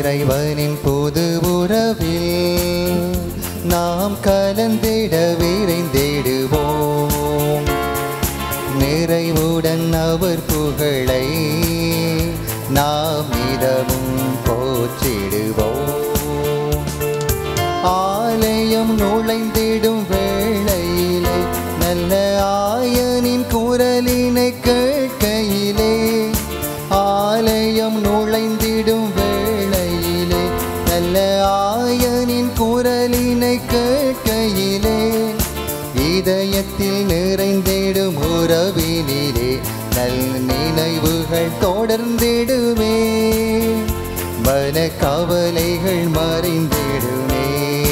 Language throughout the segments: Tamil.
இறைவனின் பொது உறவில் நாம் கலந்திட விரைந்திடுவோம் நிறைவுடன் அவர் புகழை நாம் இதமும் போற்றிடுவோம் ஆலயம் நுழைந்திடும் வேளையிலே நல்ல ஆயனின் குரலினை கேட்கையிலே ஆலயம் நுழைந்திடும் வேளையிலே நல்ல ஆயனின் குரலினை கேட்கையிலே இதயத்தில் நிறைந்திடும் உறவினிலே நல் நினைவுகள் தொடர்ந்திடுமே மன கவலைகள் மறைந்திடுமே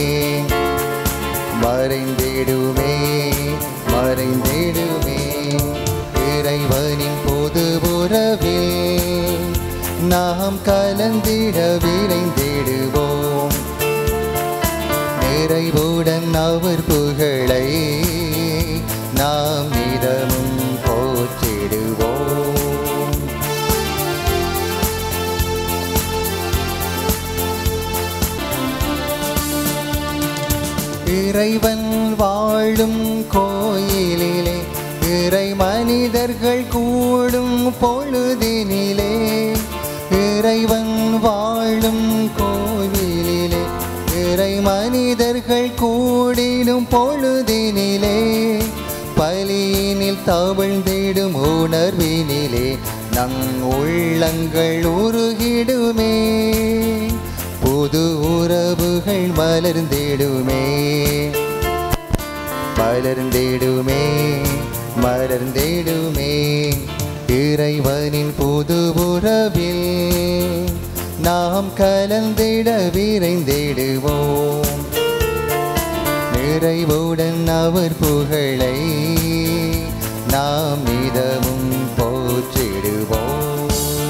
மறைந்திடுமே மறைந்திடுமே இறைவனின் பொது உறவில் நாம் கலந்திட விரைந்திடுவோம் நிறைவுடன் அவர் புகழை நாம் இதமும் போற்றிடுவோம் இறைவன் வாழும் கோயிலிலே இறை மனிதர்கள் கூடும் பொழுதினிலே இறைவன் வாழும் கோவிலிலே இறை மனிதர்கள் கூடிடும் பொழுதினிலே பலியினில் தவிழ்ந்திடும் உணர்வினிலே நம் உள்ளங்கள் உருகிடுமே புது உறவுகள் மலர்ந்திடுமே மலர்ந்திடுமே மலர்ந்திடுமே இறைவனின் புது உறவில் நாம் கலந்திட விரைந்திடுவோம் நிறைவுடன் அவர் புகழை நாம் இதமும் போற்றிடுவோம்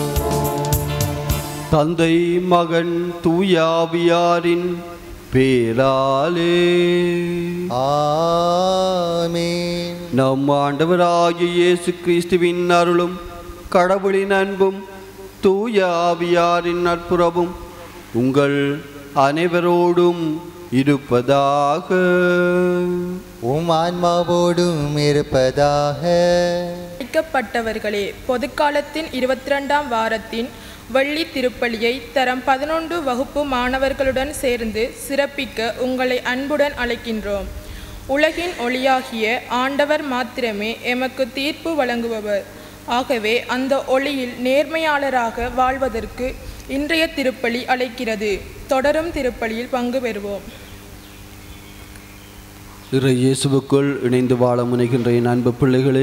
தந்தை மகன் தூயாவியாரின் பேராலே ஆமென் நம் ஆண்டவராகிய இயேசு கிறிஸ்துவின் அருளும் கடவுளின் அன்பும் தூய ஆவியாரின் நட்புறவும் உங்கள் அனைவரோடும் இருப்பதாக உம் ஆன்மாவோடும் இருப்பதாக அழைக்கப்பட்டவர்களே பொதுக்காலத்தின் இருபத்தி ரெண்டாம் வாரத்தின் வெள்ளி திருப்பலியை தரம் பதினொன்று வகுப்பு மாணவர்களுடன் சேர்ந்து சிறப்பிக்க உங்களை அன்புடன் அழைக்கின்றோம் உலகின் ஒளியாகிய ஆண்டவர் மாத்திரமே எமக்கு தீர்ப்பு வழங்குபவர் ஆகவே அந்த ஒளியில் நேர்மையாளராக வாழ்வதற்கு இன்றைய திருப்பலி அழைக்கிறது தொடரும் திருப்பலியில் பங்கு பெறுவோம் இறை இயேசுவுக்குள் இணைந்து வாழ முனைகின்ற என் அன்பு பிள்ளைகளே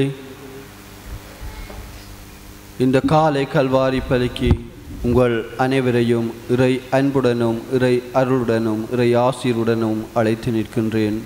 இந்த காலை கல்வாரி பலிக்கு உங்கள் அனைவரையும் இறை அன்புடனும் இறை அருளுடனும் இறை ஆசீருடனும் அழைத்து நிற்கின்றேன்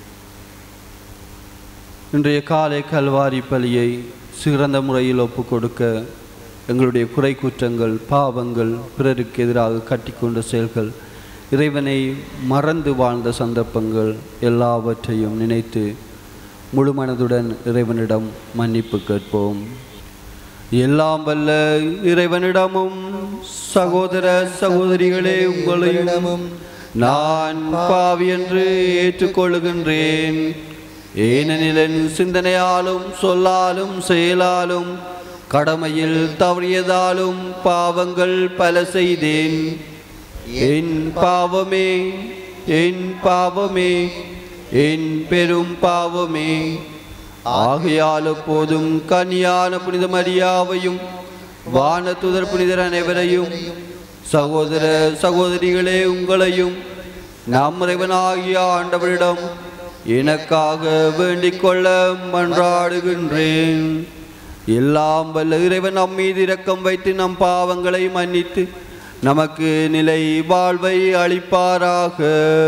இன்றைய காலை கல்வாரி பலியை சிறந்த முறையில் ஒப்புக் கொடுக்க எங்களுடைய குறை குற்றங்கள் பாவங்கள் பிறருக்கு எதிராக கட்டிக்கொண்ட செயல்கள் இறைவனை மறந்து வாழ்ந்த சந்தர்ப்பங்கள் எல்லாவற்றையும் நினைத்து முழு மனதுடன் இறைவனிடம் மன்னிப்பு கேட்போம் எல்லாம் வல்ல இறைவனிடமும் சகோதர சகோதரிகளே உங்களிடமும் நான் பாவி என்று ஏற்றுக்கொள்கின்றேன் ஏனெனில் என் சிந்தனையாலும் சொல்லாலும் செயலாலும் கடமையில் தவறியதாலும் பாவங்கள் பல செய்தேன் என் பாவமே என் பாவமே என் பெரும் பாவமே ஆகையால் எப்போதும் கன்னியான புனித மரியாவையும் வானத்துதர் புனிதர் அனைவரையும் சகோதர சகோதரிகளே உங்களையும் நம் இறைவனாகிய ஆண்டவரிடம் எனக்காக வேண்டிக் கொள்ள மன்றாடுகின்றேன் எல்லாம் வல்ல இறைவன் நம் மீது இரக்கம் வைத்து நம் பாவங்களை மன்னித்து நமக்கு நிலை வாழ்வை அளிப்பாராக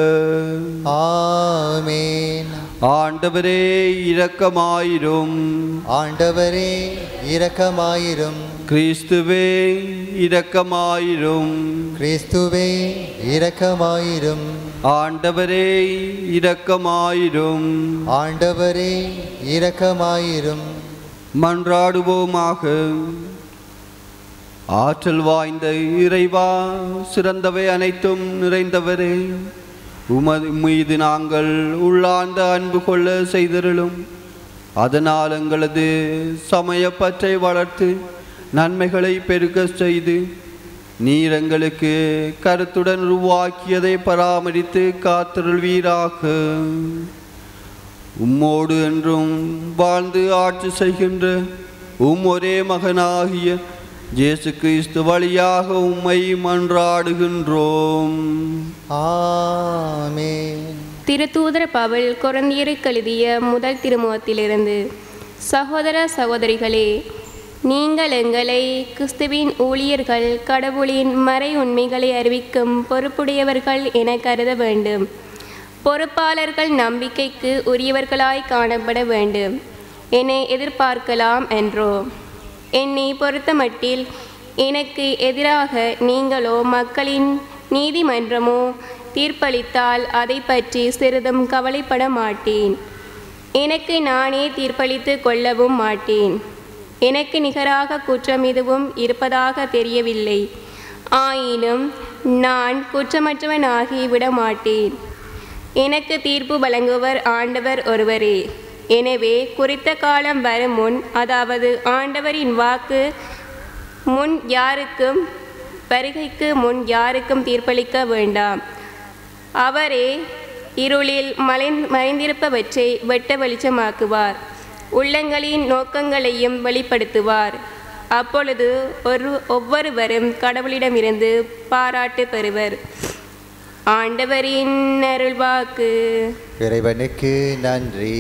ஆமென் ஆண்டவரே இரக்கமாயிரும் ஆண்டவரே இரக்கமாயிரும் கிறிஸ்துவே இரக்கமாயிரும் கிறிஸ்துவே இரக்கமாயிரும் ஆண்டவரே இரக்கமாயிரும் ஆண்டவரே இரக்கமாயிரும் மன்றாடுவோமாக ஆற்றல் வாய்ந்த இறைவா சிறந்தவை அனைத்தும் நிறைந்தவரே உமது மீது நாங்கள் உள்ளார்ந்த அன்பு கொள்ள செய்தருளும் அதனால் எங்களது சமயப்பற்றை வளர்த்து நன்மைகளை பெருக செய்து நீர் எங்களுக்கு கருத்துடன் உருவாக்கியதை பராமரித்து காத்தருள்வீராக உம்மோடு என்றும் வாழ்ந்து ஆட்சி செய்கின்ற உம் ஒரே மகனாகிய இயேசு கிறிஸ்து வழியாக உம்மை மன்றாடுகின்றோம் ஆமென் திருத்தூதர பவுல் கொரந்தியருக்கு எழுதிய முதல் திருமுகத்திலிருந்து சகோதர சகோதரிகளே நீங்கள் எங்களை கிறிஸ்துவின் ஊழியர்கள் கடவுளின் மறை உண்மைகளை அறிவிக்கும் பொறுப்புடையவர்கள் என கருத வேண்டும் பொறுப்பாளர்கள் நம்பிக்கைக்கு உரியவர்களாய் காணப்பட வேண்டும் என்னை எதிர்பார்க்கலாம் என்றோ என்னை பொறுத்தமட்டில் எனக்கு எதிராக நீங்களோ மக்களின் நீதிமன்றமோ தீர்ப்பளித்தால் அதை பற்றி சிறிதும் கவலைப்பட மாட்டேன் எனக்கு நானே தீர்ப்பளித்து கொள்ளவும் மாட்டேன் எனக்கு நிகராக குற்றம் எதுவும் இருப்பதாக தெரியவில்லை ஆயினும் நான் குற்றமற்றவனாகி விட மாட்டேன் எனக்கு தீர்ப்பு வழங்குவர் ஆண்டவர் ஒருவரே எனவே குறித்த காலம் வரும் முன் அதாவது ஆண்டவரின் வாக்கு முன் யாருக்கும் வருகைக்கு முன் யாருக்கும் தீர்ப்பளிக்க வேண்டாம் அவரே இருளில் மலை மறைந்திருப்பவற்றை வெட்ட வெளிச்சமாக்குவார் உள்ளங்களின் நோக்கங்களையும் வெளிப்படுத்துவார் அப்பொழுது ஒரு ஒவ்வொருவரும் கடவுளிடமிருந்து பாராட்டு பெறுவர் ஆண்டவரின் அருள்வாக்கு இறைவனுக்கு நன்றி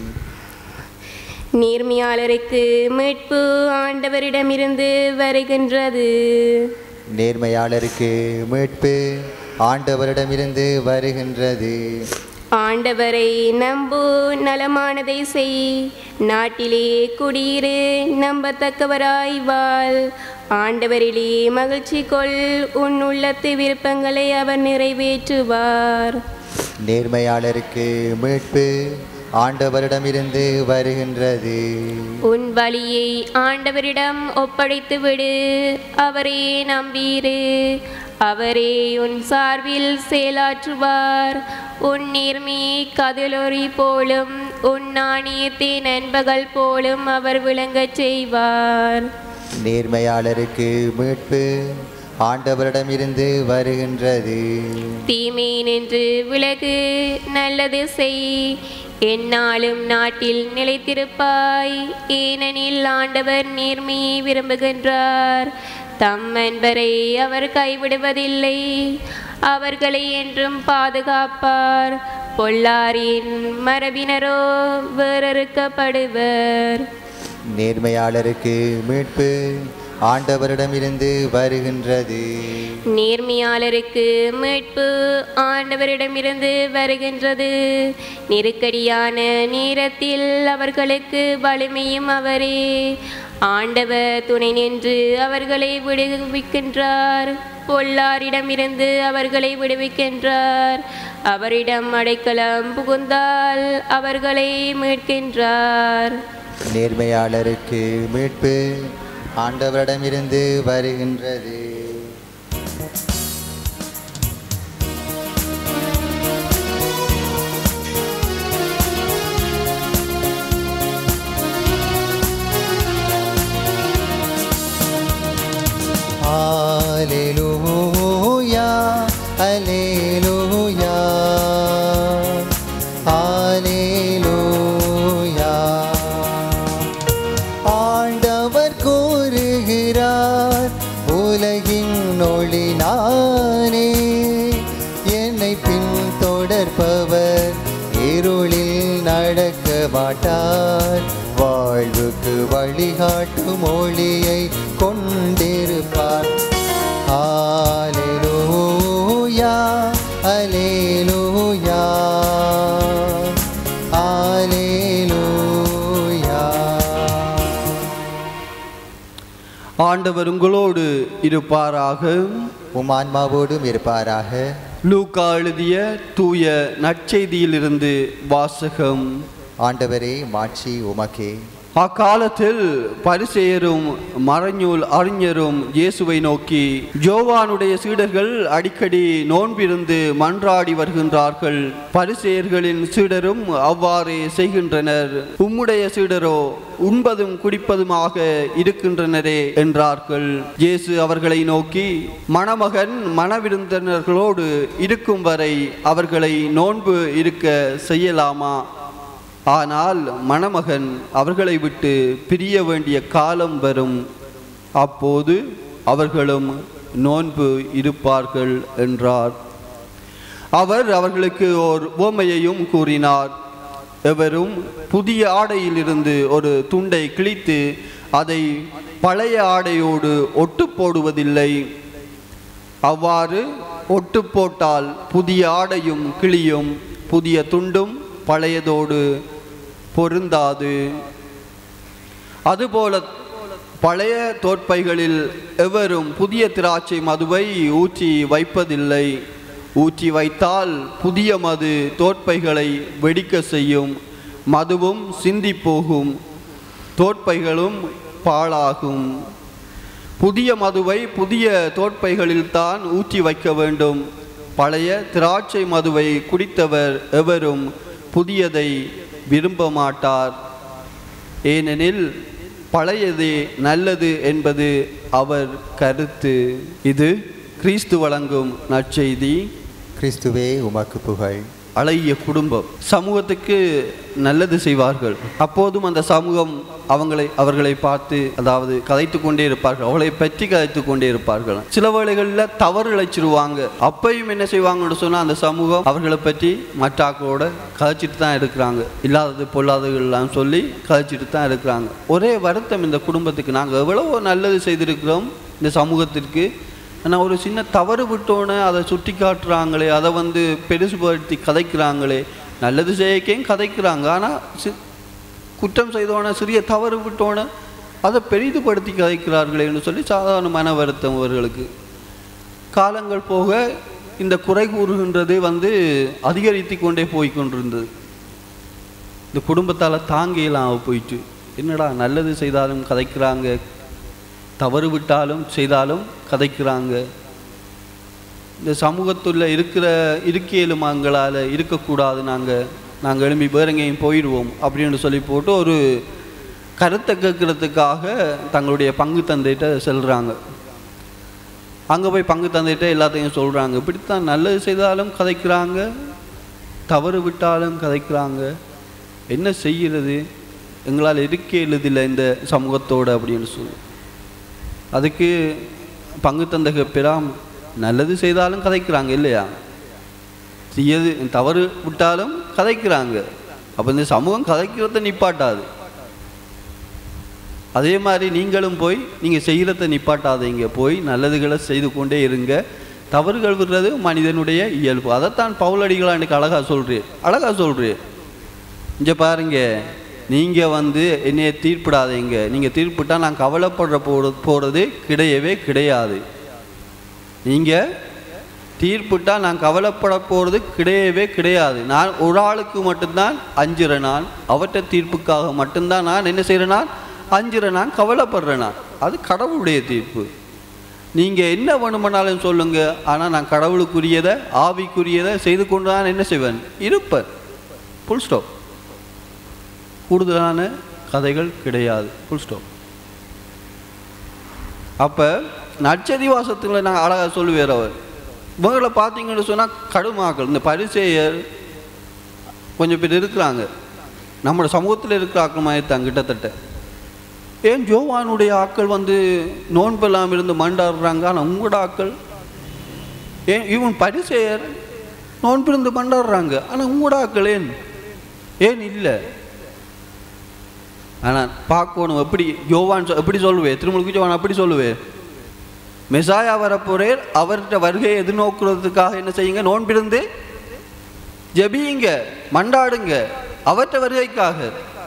நேர்மையாளருக்கு மீட்பு ஆண்டவரிடமிருந்து வருகின்றது நேர்மையாளருக்கு மீட்பு ஆண்டவரிடமிருந்து வருகின்றது ஆண்டவரை நம்பு நலமானதை செய் நாட்டிலே குடியிரு நம்பத்தக்கவராய் வாழ் ஆண்டவரிலே மகிழ்ச்சி கொள் உன் உள்ளத்து விருப்பங்களை அவர் நிறைவேற்றுவார் நேர்மையாளருக்கு மீட்பு ஆண்டவரிடமிருந்து வருகின்றது உன் வழியை ஆண்டவரிடம் ஒப்படைத்து விடு அவரே நம்பீரு அவரே உன் சார்பில் செயலாற்றுவார் உன் நேர்மையை கதிலொரி போலும் உன் நாணயத்தை நண்பகல் போலும் அவர் விளங்கச் செய்வார் நேர்மையாளருக்கு மீட்பு ஆண்டவரிடமிருந்து வருகின்றது தீமை நின்று விலகு நல்லது செய் எந்நாளும் நாட்டில் நிலைத்திருப்பாய் ஏனெனில் ஆண்டவர் நேர்மையை விரும்புகின்றார் தம் அன்பரை அவர் கைவிடுவதில்லை அவர்களை என்றும் பாதுகாப்பார் பொல்லாரின் மரபினரோ வேறறுக்கப்படுவர் நேர்மையாளருக்கு மீட்பு ஆண்டவரிடமிருந்து வருகின்றது நேர்மையாளருக்கு மீட்பு ஆண்டவரிடமிருந்து வருகின்றது நெருக்கடியான நேரத்தில் அவர்களுக்கு வலிமையும் அவரே ஆண்டவர் துணை நின்று அவர்களை விடுவிக்கின்றார் பொல்லாரிடமிருந்து அவர்களை விடுவிக்கின்றார் அவரிடம் அடைக்கலம் புகுந்தால் அவர்களை மீட்கின்றார் நேர்மையாளருக்கு மீட்பு ஆண்டவரிடமிருந்து வருகின்றது Alleluia, Alleluia, Alleluia. ஆண்டவர் கூறுகிறார் உலகின் ஒளி நானே என்னை பின் தொடர்பவர் இருளில் நடக்க மாட்டார் வாழ்வுக்கு வழிகாட்டும் ஒளியை கொண்டிருப்பார் ஆலேலூயா அலேலூயா ஆலேலூயா ஆண்டவர் உங்களோடு இருப்பாராக உம் ஆன்மாவோடும் இருப்பாராக லூக்கா எழுதிய தூய நற்செய்தியிலிருந்து வாசகம் ஆண்டவரே மாட்சி உமக்கே அக்காலத்தில் பரிசேயரும் மறைநூல் அறிஞரும் இயேசுவை நோக்கி ஜோவானுடைய சீடர்கள் அடிக்கடி நோன்பிருந்து மன்றாடி வருகின்றார்கள் பரிசேயர்களின் சீடரும் அவ்வாறே செய்கின்றனர் உம்முடைய சீடரோ உண்பதும் குடிப்பதுமாக இருக்கின்றனரே என்றார்கள் இயேசு அவர்களை நோக்கி மணமகன் மணவிருந்தினர்களோடு இருக்கும் வரை அவர்களை நோன்பு இருக்க செய்யலாமா ஆனால் மணமகன் அவர்களை விட்டு பிரிய வேண்டிய காலம் வரும் அப்போது அவர்களும் நோன்பு இருப்பார்கள் என்றார் அவர் அவர்களுக்கு ஓர் உவமையையும் கூறினார் எவரும் புதிய ஆடையிலிருந்து ஒரு துண்டை கிழித்து அதை பழைய ஆடையோடு ஒட்டு போடுவதில்லை அவ்வாறு ஒட்டு போட்டால் புதிய ஆடையும் கிளியும் புதிய துண்டும் பழையதோடு பொருந்தாது அதுபோல பழைய தோற்பைகளில் எவரும் புதிய திராட்சை மதுவை ஊற்றி வைப்பதில்லை ஊற்றி வைத்தால் புதிய மது தோற்பைகளை வெடிக்க செய்யும் மதுவும் சிந்தி போகும் தோற்பைகளும் பாழாகும் புதிய மதுவை புதிய தோற்பைகளில் தான் ஊற்றி வைக்க வேண்டும் பழைய திராட்சை மதுவை குடித்தவர் எவரும் புதியதை விரும்ப மாட்டார் ஏனெனில் பழையதே நல்லது என்பது அவர் கருத்து இது கிறிஸ்து வழங்கும் நற்செய்தி கிறிஸ்துவே உமக்கு புகழ் அழகிய குடும்பம் சமூகத்துக்கு நல்லது செய்வார்கள் அப்போதும் அந்த சமூகம் அவங்களை அவர்களை பார்த்து அதாவது கதைத்து கொண்டே இருப்பார்கள் அவளை பற்றி கதைத்து கொண்டே இருப்பார்கள் சில வேளைகளில் தவறு இழைச்சிருவாங்க அப்பையும் என்ன செய்வாங்கன்னு சொன்னால் அந்த சமூகம் அவர்களை பற்றி மற்றாக்களோட கதைச்சிட்டு தான் இருக்கிறாங்க இல்லாதது பொல்லாததுலாம் சொல்லி கதைச்சிட்டு தான் இருக்கிறாங்க ஒரே வருத்தம் இந்த குடும்பத்துக்கு நாங்கள் எவ்வளவோ நல்லது செய்திருக்கிறோம் இந்த சமூகத்திற்கு ஆனால் ஒரு சின்ன தவறு விட்டோன்னே அதை சுட்டி காட்டுறாங்களே அதை வந்து பெருசுபடுத்தி கதைக்கிறாங்களே நல்லது செய்யக்கையும் கதைக்கிறாங்க ஆனால் சி குற்றம் செய்தோன சிறிய தவறு விட்டோன்னே அதை பெரிதுபடுத்தி கதைக்கிறார்களேன்னு சொல்லி சாதாரண மன வருத்தம் அவர்களுக்கு காலங்கள் போக இந்த குறை கூறுகின்றது வந்து அதிகரித்து கொண்டே போய் கொண்டிருந்தது இந்த குடும்பத்தால் தாங்கியலாம் போயிட்டு என்னடா நல்லது செய்தாலும் கதைக்கிறாங்க தவறு விட்டாலும் செய்தாலும் கதைக்கிறாங்க இந்த சமூகத்தில் இருக்கிற இருக்கையிலும் எங்களால் இருக்கக்கூடாது நாங்கள் நாங்கள் எழும்பி வேற எங்கேயும் போயிடுவோம் அப்படின்னு சொல்லி போட்டு ஒரு கருத்தை கேட்கறதுக்காக தங்களுடைய பங்கு தந்தைகிட்ட செல்கிறாங்க அங்கே போய் பங்கு தந்தைகிட்ட எல்லாத்தையும் சொல்கிறாங்க இப்படித்தான் நல்லது செய்தாலும் கதைக்கிறாங்க தவறு விட்டாலும் கதைக்கிறாங்க என்ன செய்கிறது எங்களால் இருக்க எழுதில்லை இந்த சமூகத்தோடு அப்படின்னு சொல்லி அதுக்கு பங்கு தந்த பெறாம் நல்லது செய்தாலும் கதைக்கிறாங்க இல்லையா தீயது தவறு விட்டாலும் கதைக்கிறாங்க அப்போ இந்த சமூகம் கதைக்கிறத நிப்பாட்டாது அதே மாதிரி நீங்களும் போய் நீங்கள் செய்கிறத நிப்பாட்டாதீங்க போய் நல்லதுகளை செய்து கொண்டே இருங்க தவறுகள் விடுறது மனிதனுடைய இயல்பு அதைத்தான் பவுலடிகளா எனக்கு அழகாக சொல்கிறேன் அழகாக சொல்கிறேன் இங்கே பாருங்க நீங்கள் வந்து என்னைய தீர்ப்பிடாதீங்க நீங்கள் தீர்ப்பிட்டால் நான் கவலைப்படுற போட போகிறது கிடையவே கிடையாது நீங்கள் தீர்ப்பிட்டால் நான் கவலைப்பட போகிறது கிடையவே கிடையாது நான் ஒரு ஆளுக்கு மட்டும்தான் அஞ்சுறேன் நான் அவற்றை தீர்ப்புக்காக மட்டும்தான் நான் என்ன செய்கிறேன் நான் அஞ்சுறேன் நான் கவலைப்படுறேன் நான் அது கடவுளுடைய தீர்ப்பு நீங்கள் என்ன வேணுமானாலும் சொல்லுங்கள் ஆனால் நான் கடவுளுக்குரியதை ஆவிக்குரியதை செய்து கொண்டு தான் என்ன செய்வேன் இருப்பேன் ஃபுல் ஸ்டாப் கூடுதலான கதைகள் கிடையாது ஃபுல் ஸ்டாப் அப்போ நச்சதி வாசத்துல நான் அழகாக சொல்லுவேர் அவர் இவங்களை பார்த்தீங்கன்னு சொன்னால் கடுமாக்கள் இந்த பரிசெயர் கொஞ்சம் பேர் இருக்கிறாங்க நம்மளோட சமூகத்தில் இருக்கிற ஆக்கள் மாதிரி தான் கிட்டத்தட்ட ஏன் ஜோவானுடைய ஆக்கள் வந்து நோன்பெல்லாம் இருந்து மண்டாடுறாங்க ஆனால் உங்களோட ஆக்கள் ஏன் இவன் பரிசெயர் நோன்பிருந்து மண்டாடுறாங்க ஆனால் உங்களோட ஆக்கள் ஏன் ஏன் இல்லை ஆனால் பார்க்கணும் எப்படி யோவான் சொ- எப்படி சொல்லுவேன் திருமுழுக்கு யோவான் அப்படி சொல்லுவேன் மெசாயா வரப்போறேர் அவர்கிட்ட வருகையை எதிர்நோக்குறதுக்காக என்ன செய்யுங்க நோன்பிருந்து ஜெபியுங்க மண்டாடுங்க அவர்கிட்ட வருகைக்காக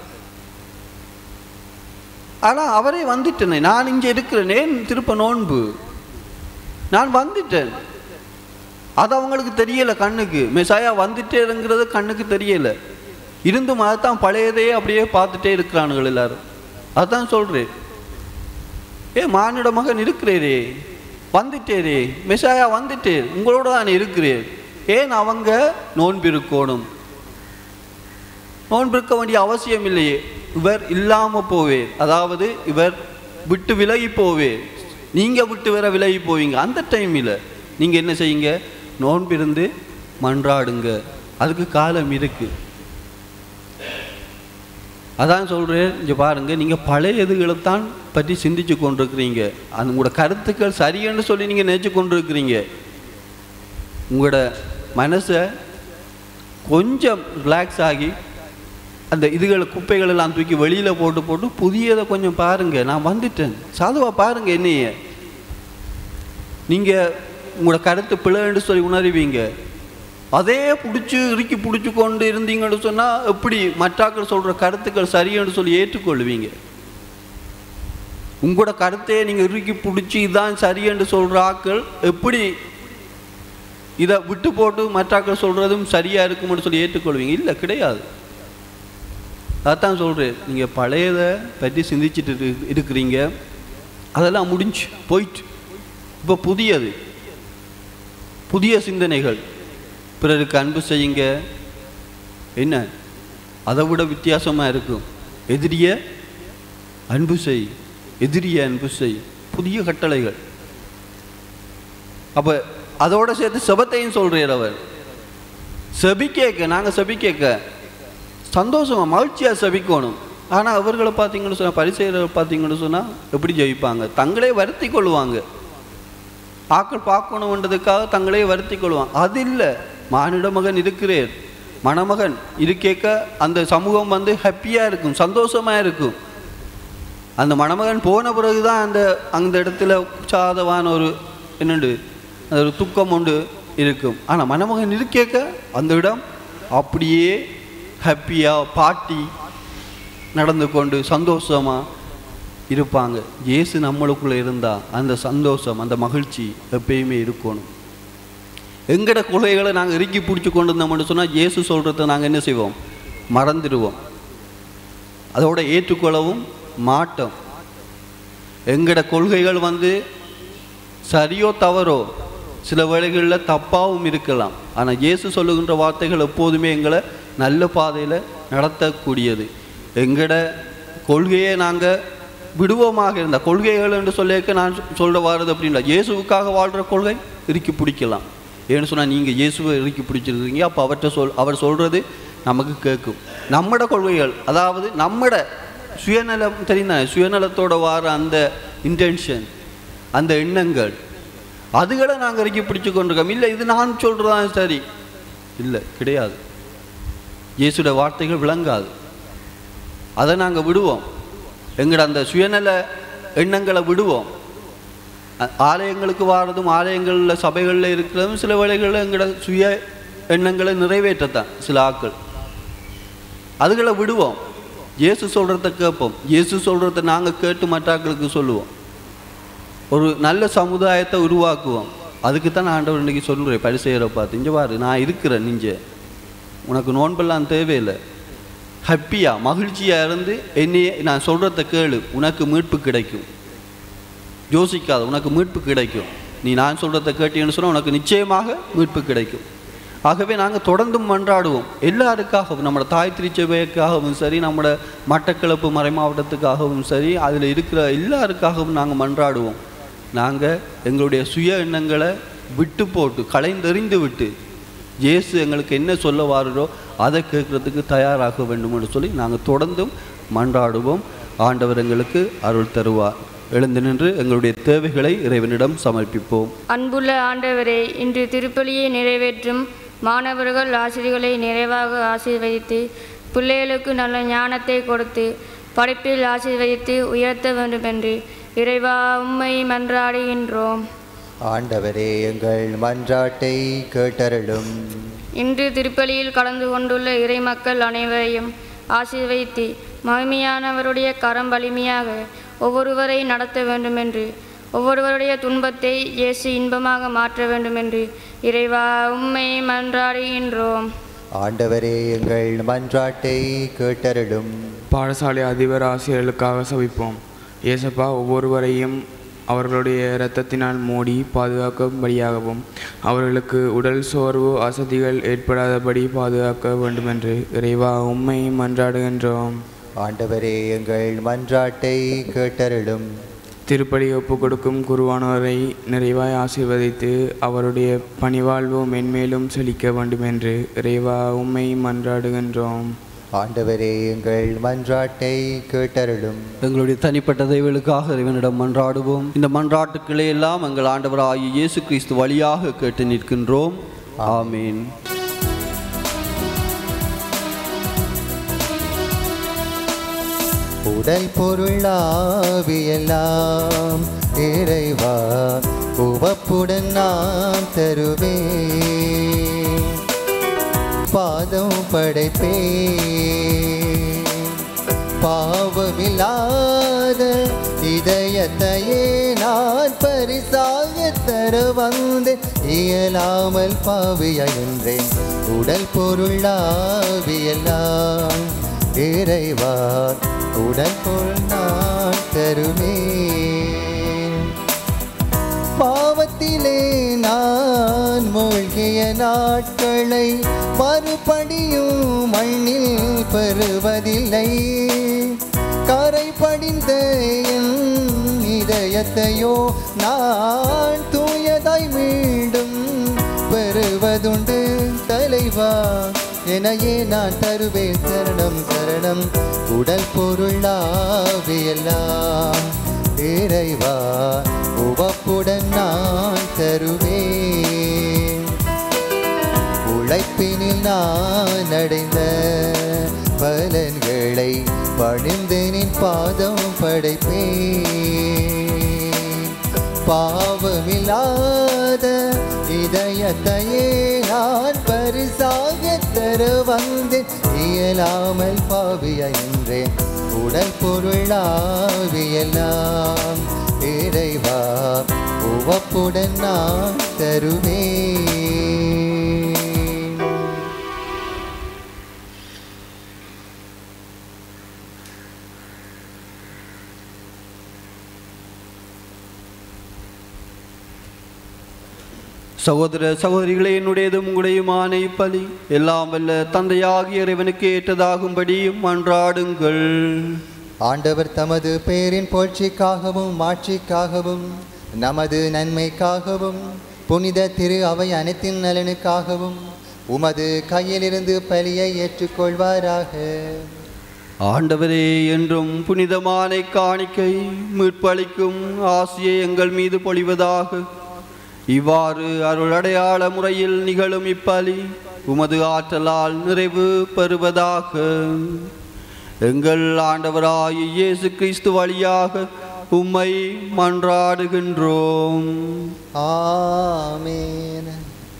ஆனால் அவரே வந்துட்டேனே நான் இங்கே இருக்கிறேனே திருப்ப நோன்பு நான் வந்துட்டேன் அது அவங்களுக்கு தெரியல கண்ணுக்கு மெசாயா வந்துட்டேங்கிறது கண்ணுக்கு தெரியல இருந்தும் அதைத்தான் பழையதே அப்படியே பார்த்துட்டே இருக்கிறானுகள் எல்லாரும் அதான் சொல்றேன் ஏ மானிட மகன் இருக்கிறேரே வந்துட்டேரே மெசாயா வந்துட்டேர் உங்களோட தான் இருக்கிறேன் ஏன் அவங்க நோன்பிருக்கணும் நோன்பிருக்க வேண்டிய அவசியம் இல்லையே இவர் இல்லாம போவே அதாவது இவர் விட்டு விலகி போவே நீங்க விட்டு வர விலகி போவீங்க அந்த டைமில் நீங்க என்ன செய்யுங்க நோன்பிருந்து மன்றாடுங்க அதுக்கு காலம் இருக்கு அதான் சொல்கிறேன் இங்கே பாருங்க நீங்கள் பழைய இதுகளைத்தான் பற்றி சிந்திச்சு கொண்டிருக்கிறீங்க அது உங்களோட கருத்துக்கள் சரியன்னு சொல்லி நீங்கள் நினைச்சு கொண்டிருக்கிறீங்க உங்களோட மனசை கொஞ்சம் ரிலாக்ஸ் ஆகி அந்த இதுகளை குப்பைகள் எல்லாம் தூக்கி வெளியில் போட்டு போட்டு புதியதை கொஞ்சம் பாருங்க நான் வந்துட்டேன் சாதுவா பாருங்க என்னைய நீங்கள் உங்களோட கருத்து பிழைன்னு சொல்லி உணருவீங்க அதே பிடிச்சி இறுக்கி பிடிச்சி கொண்டு இருந்தீங்கன்னு சொன்னால் எப்படி மற்றாக்கள் சொல்கிற கருத்துக்கள் சரியன்னு சொல்லி ஏற்றுக்கொள்வீங்க உங்களோட கருத்தையே நீங்கள் இறுக்கி பிடிச்சி இதான் சரியென்று சொல்கிற ஆக்கள் எப்படி இதை விட்டு போட்டு மற்றாக்கள் சொல்கிறதும் சரியாக இருக்கும்னு சொல்லி ஏற்றுக்கொள்வீங்க இல்லை கிடையாது அதான் சொல்கிறேன் நீங்கள் பழையதை பற்றி சிந்திச்சுட்டு இரு- இருக்கிறீங்க அதெல்லாம் முடிஞ்சு போயிட்டு இப்போ புதியது புதிய சிந்தனைகள் பிறருக்கு அன்பு செய்யுங்க என்ன அதை விட வித்தியாசமாக இருக்கும் எதிரிய அன்பு செய் எதிரிய அன்பு செய் புதிய கட்டளைகள் அப்போ அதோட சேர்த்து செபத்தையும் சொல்கிறார் அவர் செபி கேட்க நாங்கள் செபி கேட்க சந்தோஷமா மகிழ்ச்சியாக செபிக்கணும் ஆனால் அவர்களை பார்த்தீங்கன்னு சொன்னால் பரிசெயரை பார்த்தீங்கன்னு சொன்னால் எப்படி ஜெயிப்பாங்க தங்களே வருத்தி கொள்வாங்க ஆக்கள் பார்க்கணுன்றதுக்காக தங்களே வருத்தி கொள்வாங்க அது இல்லை மானிட மகன் இருக்கிறேன் மணமகன் இது கேட்க அந்த சமூகம் வந்து ஹாப்பியாக இருக்கும் சந்தோஷமாக இருக்கும் அந்த மணமகன் போன பிறகு தான் அந்த அந்த இடத்துல சாதவான ஒரு என்னண்டு அது ஒரு துக்கம் உண்டு இருக்கும் ஆனால் மணமகன் இருக்கேக்க அந்த இடம் அப்படியே ஹாப்பியாக பாட்டி நடந்து கொண்டு சந்தோஷமாக இருப்பாங்க இயேசு நம்மளுக்குள்ளே இருந்தால் அந்த சந்தோஷம் அந்த மகிழ்ச்சி எப்பயுமே இருக்கணும் எங்கட கொள்கைகளை நாங்கள் இறுக்கி பிடிச்சி கொண்டு இருந்தோம்னு சொன்னால் இயேசு சொல்கிறத நாங்கள் என்ன செய்வோம் மறந்துடுவோம் அதோட ஏற்றுக்கொள்ளவும் மாட்டோம் எங்கட கொள்கைகள் வந்து சரியோ தவறோ சில வேளைகளில் தப்பாகவும் இருக்கலாம் ஆனால் இயேசு சொல்லுகின்ற வார்த்தைகள் எப்போதுமே எங்களை நல்ல பாதையில் நடத்தக்கூடியது எங்கட கொள்கையை நாங்கள் விடுவோமாக இருந்த கொள்கைகள் என்று சொல்லியிருக்க நான் சொல்ல வாரது அப்படின்னா இயேசுவுக்காக வாழ்கிற கொள்கை இறுக்கி பிடிக்கலாம் ஏன்னு சொன்னால் நீங்கள் இயேசுவை இறுக்கி பிடிச்சிருக்கீங்க அப்போ அவர்கிட்ட சொல் அவர் சொல்கிறது நமக்கு கேட்கும் நம்மட கொள்கைகள் அதாவது நம்மட சுயநலம் தெரியுதானே சுயநலத்தோட வார அந்த இன்டென்ஷன் அந்த எண்ணங்கள் அதுகளை நாங்கள் இறுக்கி பிடிச்சு கொண்டிருக்கோம் இல்லை இது நான் சொல்கிறதான் சரி இல்லை கிடையாது இயேசுட வார்த்தைகள் விளங்காது அதை நாங்கள் விடுவோம் எங்களோட அந்த சுயநல எண்ணங்களை விடுவோம் அ- ஆலயங்களுக்கு வாரதும் ஆலயங்களில் சபைகளில் இருக்கிறதும் சில வேளைகளில் எங்களோட சுய எண்ணங்களை நிறைவேற்றத்தான் சில ஆட்கள் அதுகளை விடுவோம் இயேசு சொல்கிறத கேட்போம் இயேசு சொல்கிறத நாங்கள் கேட்டு மற்றாக்களுக்கு சொல்லுவோம் ஒரு நல்ல சமுதாயத்தை உருவாக்குவோம் அதுக்கு தான் ஆண்டவர் இன்னைக்கு சொல்கிறேன் பரிசெயரை பார்த்து இங்கே பாரு நான் இருக்கிறேன் நிஞ்ச உனக்கு நோன்பெல்லாம் தேவையில்லை ஹாப்பியாக மகிழ்ச்சியாக இருந்து என்னையே நான் சொல்கிறத கேளு உனக்கு மீட்பு கிடைக்கும் யோசிக்காத உனக்கு மீட்பு கிடைக்கும் நீ நான் சொல்கிறத கேட்டீங்கன்னு சொன்னால் உனக்கு நிச்சயமாக மீட்பு கிடைக்கும் ஆகவே நாங்கள் தொடர்ந்தும் மன்றாடுவோம் எல்லாருக்காகவும் நம்மளோட தாய் திருச்சபைக்காகவும் சரி நம்மளோட மட்டக்களப்பு மறை மாவட்டத்துக்காகவும் சரி அதில் இருக்கிற எல்லாருக்காகவும் நாங்கள் மன்றாடுவோம் நாங்கள் எங்களுடைய சுய எண்ணங்களை விட்டு போட்டு களைந்தெறிந்து விட்டு இயேசு எங்களுக்கு என்ன சொல்ல வாருடோ அதை கேட்கறதுக்கு தயாராக வேண்டும் என்று சொல்லி நாங்கள் தொடர்ந்தும் மன்றாடுவோம் ஆண்டவர் எங்களுக்கு அருள் தருவார் எழுந்து நின்று எங்களுடைய தேவைகளை இறைவனிடம் சமர்ப்பிப்போம் அன்புள்ள ஆண்டவரே இன்று திருப்பலியை நிறைவேற்றும் மாணவர்கள் ஆசிரியர்களை நிறைவாக ஆசீர்வதித்து பிள்ளைகளுக்கு நல்ல ஞானத்தை கொடுத்து படிப்பில் ஆசீர்வதித்து உயர்த்த வேண்டுமென்று இறைவா உம்மை மன்றாடுகின்றோம் ஆண்டவரே எங்கள் மன்றாட்டை கேட்டருளும் இன்று திருப்பலியில் கலந்து கொண்டுள்ள இறைமக்கள் அனைவரையும் ஆசீர்வதித்து மகிமையானவருடைய கரம் வலிமையாக ஒவ்வொருவரை நடத்த வேண்டுமென்று ஒவ்வொருவருடைய துன்பத்தை இயேசு இன்பமாக மாற்ற வேண்டுமென்று இறைவா உம்மை மன்றாடுகின்றோம் ஆண்டவரே எங்கள் மன்றாட்டை கேட்டருளும் பாடசாலை அதிபர் ஆசிரியர்களுக்காக சபிப்போம் இயேசப்பா ஒவ்வொருவரையும் அவர்களுடைய இரத்தத்தினால் மூடி பாதுகாக்கும்படியாகவும் அவர்களுக்கு உடல் சோர்வு அசதிகள் ஏற்படாதபடி பாதுகாக்க வேண்டுமென்று இறைவா உம்மை மன்றாடுகின்றோம் ஆண்டவரே எங்கள் மன்றாட்டை கேட்டருளும் திருப்படி ஒப்புக் கொடுக்கும் குருவானவரை நிறைவாய் ஆசீர்வதித்து அவருடைய பணிவாழ்வு மென்மேலும் செழிக்க வேண்டுமென்று இறைவா உம்மை மன்றாடுகின்றோம் ஆண்டவரே எங்கள் மன்றாட்டை கேட்டருளும் எங்களுடைய தனிப்பட்ட தெய்வங்களுக்காக இறைவனிடம் மன்றாடுவோம் இந்த மன்றாட்டுக்களை எல்லாம் எங்கள் ஆண்டவராகிய இயேசு கிறிஸ்து வழியாக கேட்டு நிற்கின்றோம் ஆமீன் உடல் பொருளாவியெல்லாம் இறைவா உவப்புடன் நாம் தருவே பாதம் படைப்பே பாவமில்லாத இதயத்தையே நான் பரிசாக தர வந்து இயலாமல் பாவியன்றேன் உடல் பொருளாவியெல்லாம் இறைவா உடல் பொருள் நான் தருவேன் பாவத்திலே நான் மூழ்கிய நாட்களை மறுபடியும் மண்ணில் பெறுவதில்லை கரை படிந்த என் இதயத்தையோ நான் தூயதாய் மீண்டும் பெறுவதுண்டு தலைவா எனையே நான் தருவேன் சரணம் சரணம் உடல் பொருளாவியெல்லாம் இறைவா உவப்புடன் நான் தருவேன் உழைப்பினில் நான் அடைந்த பலன்களை பணிந்தனின் பாதம் படைப்பேன் பாவமில்லாத இதயத்தையே நான் பரிசாக தர வந்தேன் இயலாமல் பாவியன்றேன் உடல் பொருளாவியெல்லாம் இறைவா உவப்புடன் நான் தருவேன் சகோதர சகோதரிகளே என்னுடையதும் உங்களுடையுமான இப்பலி எல்லாம் வல்ல தந்தையாகிய இறைவனுக்கு ஏற்றதாகும்படி மன்றாடுங்கள் ஆண்டவர் தமது பெயரின் புகழ்ச்சிக்காகவும் மாட்சிக்காகவும் நமது நன்மைக்காகவும் புனித திரு அவை அனைத்தின் நலனுக்காகவும் உமது கையிலிருந்து பலியை ஏற்றுக்கொள்வாராக ஆண்டவரே என்றும் புனிதமான காணிக்கை மீட்பளிக்கும் ஆசியை எங்கள் மீது பொழிவதாக இவ்வாறு அருளடையாள முறையில் நிகழும் இப்பலி உமது ஆற்றலால் நிறைவு பெறுவதாக எங்கள் ஆண்டவராய் இயேசு கிறிஸ்து வழியாக உம்மை மன்றாடுகின்றோம் ஆமேன்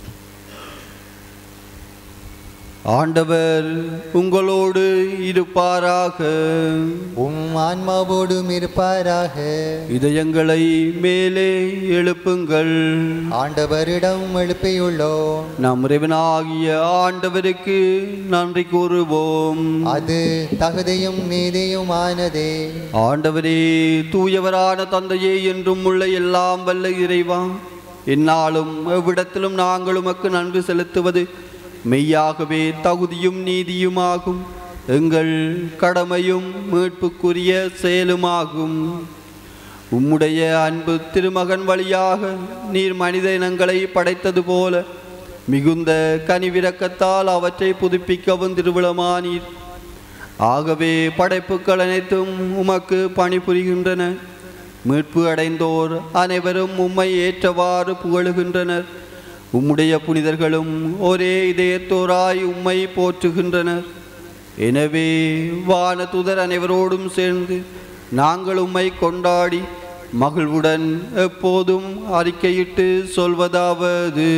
ஆண்டவர் உங்களோடு இருப்பாராக உம் ஆன்மாவோடும் இருப்பாராக இதயங்களை மேலே எழுப்புங்கள் ஆண்டவரிடம் எழுப்பியுள்ளோம் நம் இறைவனாகிய ஆண்டவருக்கு நன்றி கூறுவோம் அது தகுதியும் நீதியுமானதே ஆண்டவரே தூயவரான தந்தையே என்றும் உள்ள எல்லாம் வல்ல இறைவா என்னாலும் எவ்விடத்திலும் நாங்கள் உமக்கு நன்றி செலுத்துவது மெய்யாகவே தகுதியும் நீதியுமாகும் எங்கள் கடமையும் மீட்புக்குரிய செயலுமாகும் உம்முடைய அன்பு திருமகன் வழியாக நீர் மனித இனங்களை படைத்தது போல மிகுந்த கனிவிரக்கத்தால் அவற்றை புதுப்பிக்கவும் திருவிழமானீர் ஆகவே படைப்புகள் அனைத்தும் உமக்கு பணிபுரிகின்றன மீட்பு அடைந்தோர் அனைவரும் உம்மை ஏற்றவாறு புகழுகின்றனர் உம்முடைய புனிதர்களும் ஒரே இதயத்தோராய் உம்மை போற்றுகின்றனர் எனவே வானதுதர் அனைவரோடும் சேர்ந்து நாங்கள் உம்மை கொண்டாடி மகிழ்வுடன் எப்போதும் அறிக்கையிட்டு சொல்வதாவது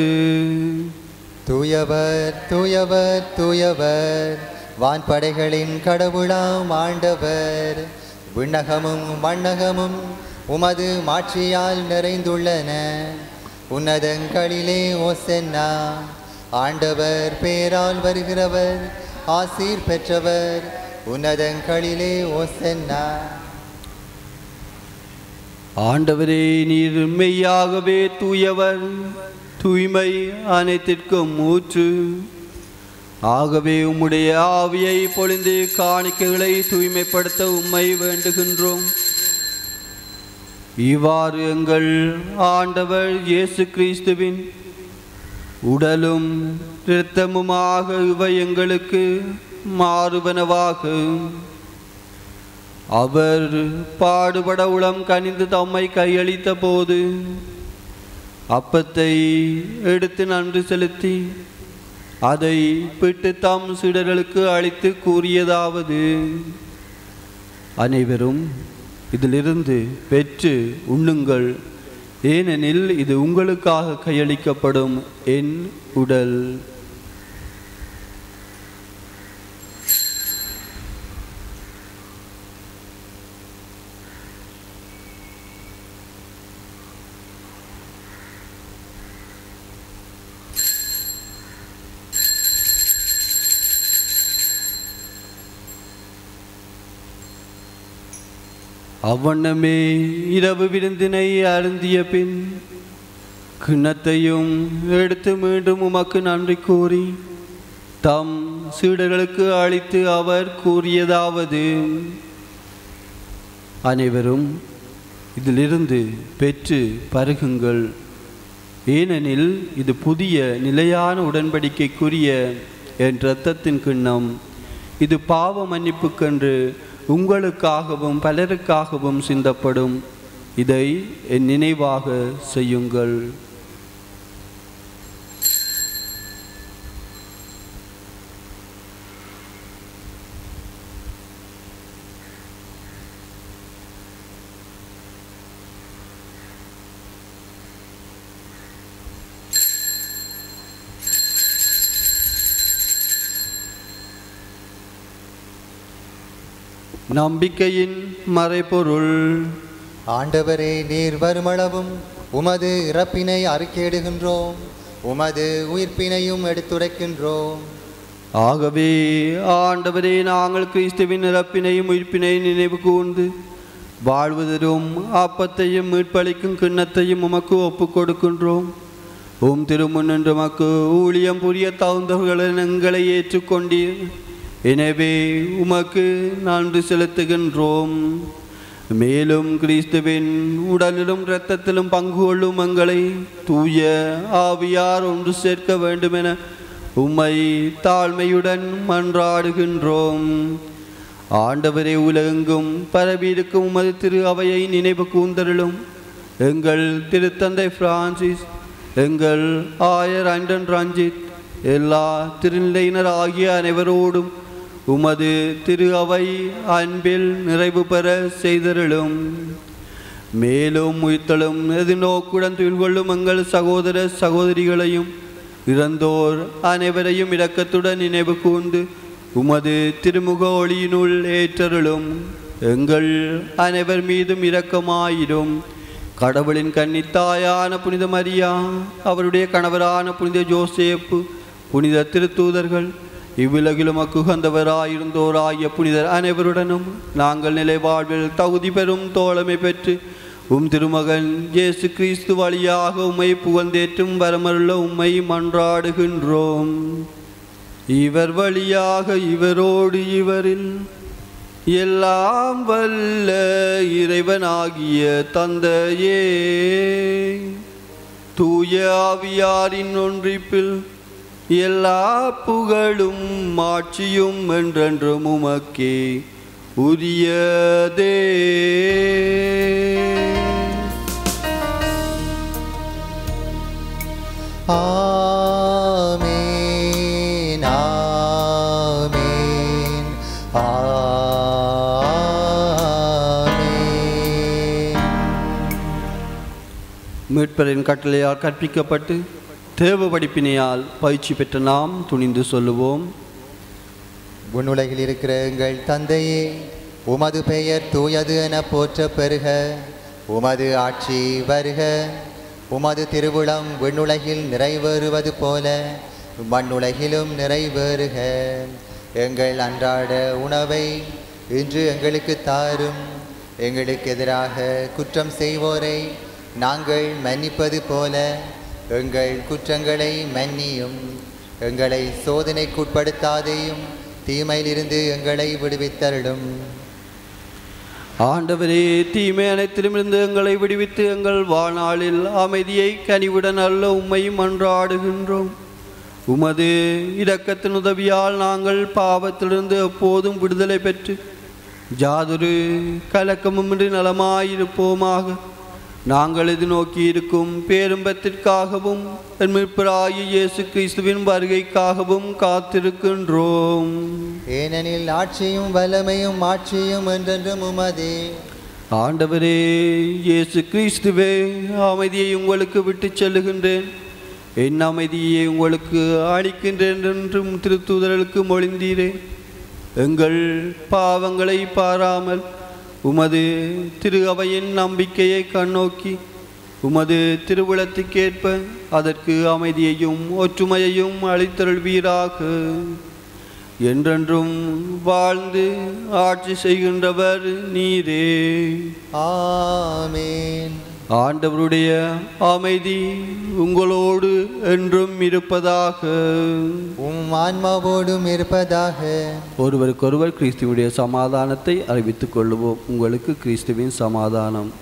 தூயவர் தூயவர் தூயவர் வான்படைகளின் கடவுளாம் ஆண்டவர் விண்ணகமும் மண்ணகமும் உமது மாட்சியால் நிறைந்துள்ளன உன்னதங்களிலே ஓசென்னா ஆண்டவர் பேரால் வருகிறவர் ஆசீர் பெற்றவர் உன்னதங்களிலே ஓசன்னா ஆண்டவரே நீர் மெய்யாகவே தூயவர் தூய்மை அனைத்திற்கும் மூச்சு ஆகவே உம்முடைய ஆவியை பொழிந்து காணிக்கைகளை தூய்மைப்படுத்த உம்மை வேண்டுகின்றோம் இவ்வாறு எங்கள் ஆண்டவர் இயேசு கிறிஸ்துவின் உடலும் இரத்தமுமாக இவை எங்களுக்கு மாறுவனவாகும் அவர் பாடுபட உளம் கனிந்து தம்மை கையளித்த போது அப்பத்தை எடுத்து நன்றி செலுத்தி அதை பிட்டு தம் சீடர்களுக்கு அளித்து கூறியதாவது அனைவரும் இதிலிருந்து பெற்று உண்ணுங்கள் ஏனெனில் இது உங்களுக்காக கையளிக்கப்படும் என் உடல் அவ்வண்ணமே இரவு விருந்தினை அருந்திய பின் கிண்ணத்தையும் எடுத்து மீண்டும் உமக்கு நன்றி கூறி தம் சீடர்களுக்கு அளித்து அவர் கூறியதாவது அனைவரும் இதிலிருந்து பெற்று பருகுங்கள் ஏனெனில் இது புதிய நிலையான உடன்படிக்கைக்குரிய என் இரத்தத்தின் கிண்ணம் இது பாவ மன்னிப்புக்கென்று உங்களுக்காகவும் பலருக்காகவும் சிந்தப்படும் இதை என் நினைவாக செய்யுங்கள் நம்பிக்கையின் மறைபொருள் ஆண்டவரே நீர் வருமளவும் உமது இறப்பினை அறிக்கையிடுகின்றோம் உமது உயிர்ப்பினையும் எடுத்துரைக்கின்றோம் ஆகவே ஆண்டவரே நாங்கள் கிறிஸ்துவின் இறப்பினையும் உயிர்ப்பினையும் நினைவு கூர்ந்து வாழ்வதரும் அப்பத்தையும் மீட்பளிக்கும் கிண்ணத்தையும் உமக்கு ஒப்புக் கொடுக்கின்றோம் உம் திருமுன்னின்று உமக்கு ஊழியம் புரிய தகுந்தவர்களை எங்களை ஏற்றுக்கொண்டீர் எனவே உமக்கு நன்றி செலுத்துகின்றோம் மேலும் கிறிஸ்துவின் உடலிலும் இரத்தத்திலும் பங்கு கொள்ளும் எங்களை தூய ஆவியார் ஒன்று சேர்க்க வேண்டுமென உம்மை தாழ்மையுடன் மன்றாடுகின்றோம் ஆண்டவரே உலகெங்கும் பரவியிருக்கும் உமது திரு அவையை நினைவு கூந்தருளும் எங்கள் திருத்தந்தை பிரான்சிஸ் எங்கள் ஆயர் அண்டன் ரஞ்சித் எல்லா திருநிலையினர் ஆகிய அனைவரோடும் உமது திரு அவை அன்பில் நிறைவு பெற செய்தருளும் மேலும் உயிர்த்தலும் எதிர்நோக்குடன் துயில் கொள்ளும் எங்கள் சகோதர சகோதரிகளையும் இறந்தோர் அனைவரையும் இரக்கத்துடன் நினைவு கூர்ந்து உமது திருமுக ஒளியினுள் ஏற்றருளும் எங்கள் அனைவர் மீதும் இரக்கமாயிரும் கடவுளின் கன்னித்தாயான புனித மரியா அவருடைய கணவரான புனித ஜோசேப்பு புனித திருத்தூதர்கள் இவ்வுலகிலும் அக்குகந்தவராயிருந்தோராகிய புனிதர் அனைவருடனும் நாங்கள் நிலை வாழ்வில் தகுதி பெறும் தோழமை பெற்று உம் திருமகன் இயேசு கிறிஸ்து வழியாக உம்மை புகழ்ந்தேற்றும் வரமருள உம்மை மன்றாடுகின்றோம் இவர் வழியாக இவரோடு இவரில் எல்லாம் வல்ல இறைவனாகிய தந்தையே தூய ஆவியாரின் ஒன்றிப்பில் எல்லா புகழும் மாட்சியும் என்றென்றும் உமக்கே உரியதே ஆமீன் ஆமீன் ஆமீன் மீட்பரின் கட்டளையால் கற்பிக்கப்பட்டு தேவ படிப்பினையால் பயிற்சி பெற்ற நாம் துணிந்து சொல்லுவோம் உன்னுலகில் இருக்கிற எங்கள் தந்தையே உமது பெயர் தூயது என போற்ற பெறுக உமது ஆட்சி வருக உமது திருவுளம் விண்ணுலகில் நிறைவேறுவது போல மண்ணுலகிலும் நிறைவேறுக எங்கள் அன்றாட உணவை இன்று எங்களுக்கு தாரும் எங்களுக்கு எதிராக குற்றம் செய்வோரை நாங்கள் மன்னிப்பது போல எங்கள் குற்றங்களை மன்னியும் எங்களை சோதனைக்குட்படுத்தாதேயும் தீமையிலிருந்து எங்களை விடுவித்தருளும் ஆண்டவரே தீமை அனைத்திலுமிருந்து எங்களை விடுவித்து எங்கள் வாழ்நாளில் அமைதியை கனிவுடன் அல்ல உம்மை மன்றாடுகின்றோம் உமது இரக்கத்தின் உதவியால் நாங்கள் பாவத்திலிருந்து எப்போதும் விடுதலை பெற்று ஜாதொரு கலக்கமுமின்றி நலமாயிருப்போமாக நாங்கள் இது நோக்கி இருக்கும் பேரும்பத்திற்காகவும் மீட்பராகிய இயேசு கிறிஸ்துவின் வருகைக்காகவும் காத்திருக்கின்றோம் ஏனெனில் ஆட்சியும் வல்லமையும் ஆட்சியும் என்றென்றும் உமதே ஆண்டவரே இயேசு கிறிஸ்துவே அமைதியை உங்களுக்கு விட்டுச் செல்லுகின்றேன் என் அமைதியை உங்களுக்கு அளிக்கின்றேன் என்றும் திருத்தூதர்களுக்கு மொழிந்தீரே எங்கள் பாவங்களை பாராமல் உமது திரு அவையின் நம்பிக்கையை கண்ணோக்கி உமது திருவுளத்துக்கேற்ப அதற்கு அமைதியையும் ஒற்றுமையையும் அளித்தருள்வீராக என்றென்றும் வாழ்ந்து ஆட்சி செய்கின்றவர் நீரே ஆமேன் ஆண்டவருடைய அமைதி உங்களோடு என்றும் இருப்பதாக உம் ஆன்மாவோடும் இருப்பதாக ஒருவருக்கொருவர் கிறிஸ்துவுடைய சமாதானத்தை அறிவித்துக் கொள்ளுவோம் உங்களுக்கு கிறிஸ்துவின் சமாதானம்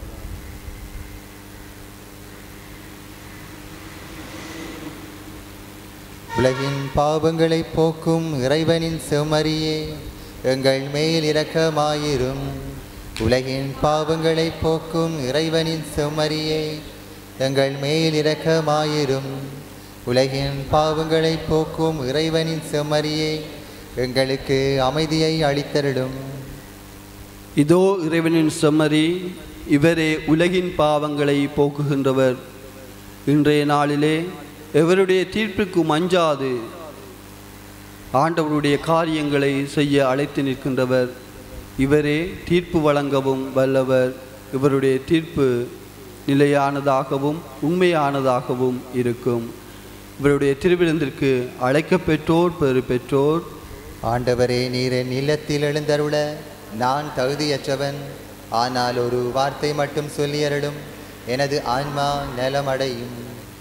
உலகின் பாவங்களை போக்கும் இறைவனின் செம்மறியே எங்கள் மேல் இரக்கமாயிரும் உலகின் பாவங்களை போக்கும் இறைவனின் செம்மறியே எங்கள் மேல் இரக்கமாயிரும் உலகின் பாவங்களை போக்கும் இறைவனின் செம்மறியே எங்களுக்கு அமைதியை அளித்தருளும் இதோ இறைவனின் செம்மறி இவரே உலகின் பாவங்களை போக்குகின்றவர் இன்றைய நாளிலே எவருடைய தீர்ப்புக்கும் அஞ்சாது ஆண்டவருடைய காரியங்களை செய்ய அழைத்து நிற்கின்றவர் இவரே தீர்ப்பு வழங்கவும் வல்லவர் இவருடைய தீர்ப்பு நிலையானதாகவும் உண்மையானதாகவும் இருக்கும் இவருடைய திருவிருந்திற்கு அழைக்கப்பெற்றோர் பெறு பெற்றோர் ஆண்டவரே நீர் என் இல்லத்தில் எழுந்தருள நான் தகுதியற்றவன் ஆனால் ஒரு வார்த்தை மட்டும் சொல்லியருளும் எனது ஆன்மா நலமடையும்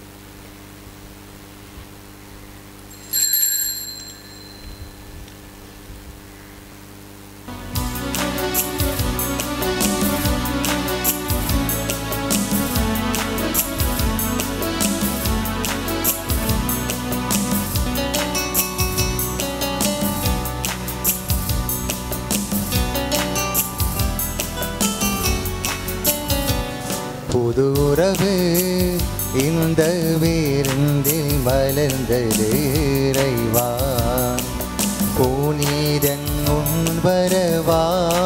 புது உறவு இந்த விருந்தில் மலர்ந்தது இறைவா புனிதன் உன் வரவா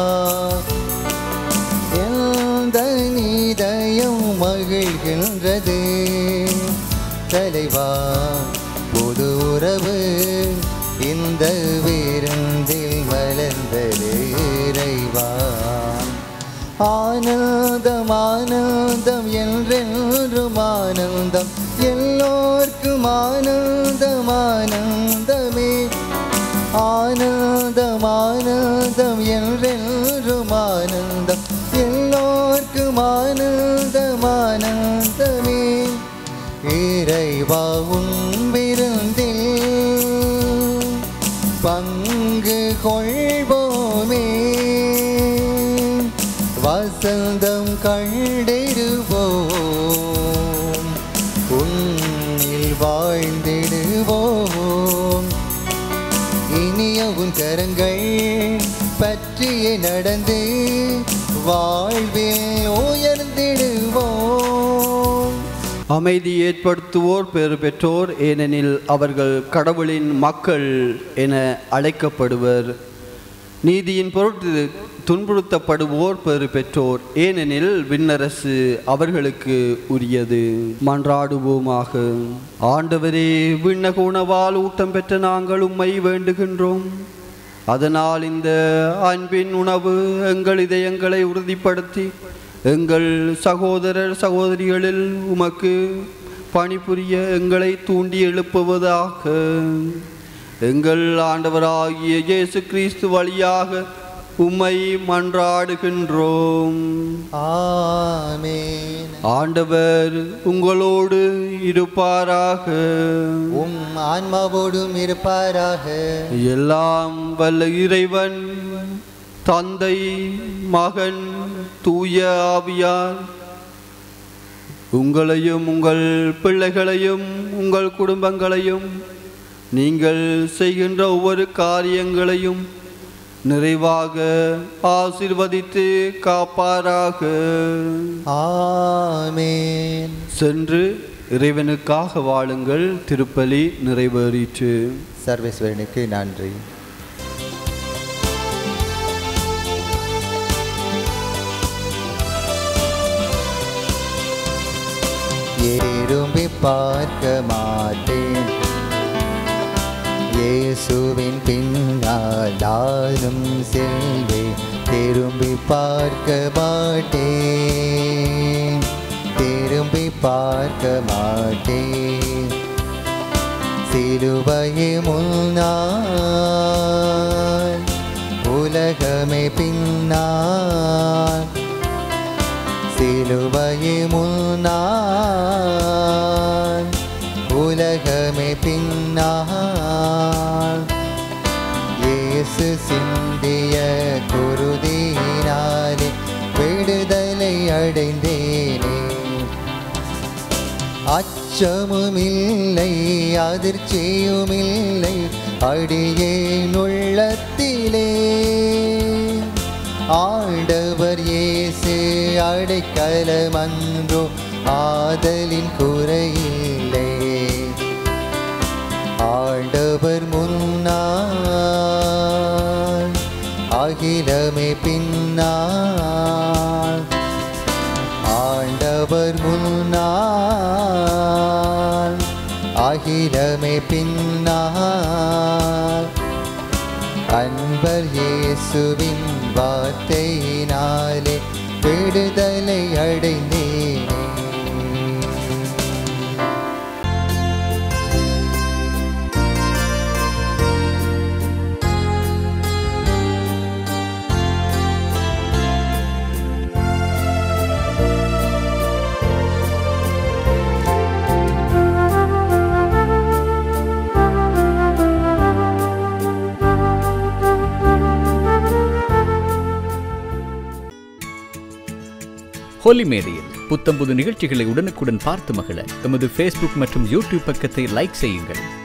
எந்த நீதயம் மகிழ்கின்றது தலைவா புது உறவு இந்த விருந்தில் மலர்ந்தது இறைவா ஆனந்தம் ஆனந்தம் என்றென்றும் ஆனந்தம் எல்லோர்க்கும் ஆனந்தம் ஆனந்தமே ஆனந்தம் ஆனந்தம் என்றென்றும் ஆனந்தம் எல்லோர்க்கும் ஆனந்தம் ஆனந்தமே இறைவா உன் விருந்தில் பங்கு கொள்வோமே வசந்தம் கண்டிடுவோம் உன்னில் வாழ்ந்திடுவோம் இனிய உன் கரங்கள் பற்றிய நடந்து வாழ்வில் உயர்ந்திடுவோம் அமைதி ஏற்படுத்துவோர் பெறு பெற்றோர் ஏனெனில் அவர்கள் கடவுளின் மக்கள் என அழைக்கப்படுவர் நீதியின் பொருட்டு துன்புறுத்தப்படுவோர் பெறு பெற்றோர் ஏனெனில் விண்ணரசு அவர்களுக்கு உரியது மன்றாடுவோமாக ஆண்டவரே விண்ணக உணவால் ஊட்டம் பெற்ற நாங்கள் உம்மை வேண்டுகின்றோம் அதனால் இந்த அன்பின் உணவு எங்கள் இதயங்களை உறுதிப்படுத்தி எங்கள் சகோதரர் சகோதரிகளில் உமக்கு பணிபுரிய எங்களை தூண்டி எழுப்புவதாக எங்கள் ஆண்டவராகிய இயேசு கிறிஸ்து வழியாக உம்மை மன்றாடுகின்றோம் ஆமென் ஆண்டவர் உங்களோடு இருப்பாராக உம் ஆன்மாவோடும் இருப்பாராக எல்லாம் வல்ல இறைவன் தந்தை மகன் தூய ஆவியார் உங்களையும் உங்கள் பிள்ளைகளையும் உங்கள் குடும்பங்களையும் நீங்கள் செய்கின்ற ஒவ்வொரு காரியங்களையும் நிறைவாக ஆசிர்வதித்து காப்பாராக ஆமென் சென்று இறைவனுக்காக வாழுங்கள் திருப்பலி நிறைவேறிற்று சர்வேஸ்வரனுக்கு நன்றி ஏறும்பி பார்க்க மாட்டேன் இயேசுவின் பின்னால் நானும் செல்வேன் திரும்பி பார்க்க மாட்டேன் திரும்பி பார்க்க மாட்டேன் சிலுவையே முன்னால் உலகமே பின்னால் சிலுவையே முன்னால் உலகமே பின்னால் இயேசு சிந்திய குருதியினாலே விடுதலை அடைந்தேனே அச்சமும் இல்லை அதிர்ச்சியும் இல்லை அடியேன் உள்ளத்திலே ஆண்டவர் இயேசு அடைக்கலமன்றோ ஆதலின் குறையில்லை ஆண்டவர் முன்னால் அகிலமே பின்னால் ஆண்டவர் முன்னால் அகிலமே பின்னால் அன்பர் இயேசுவின் வார்த்தையினாலே விடுதலை அடைந்தேனே ஹோலி மேடையில் புத்தம்புது நிகழ்ச்சிகளை உடனுக்குடன் பார்த்து மகிழ எமது ஃபேஸ்புக் மற்றும் யூடியூப் பக்கத்தை லைக் செய்யுங்கள்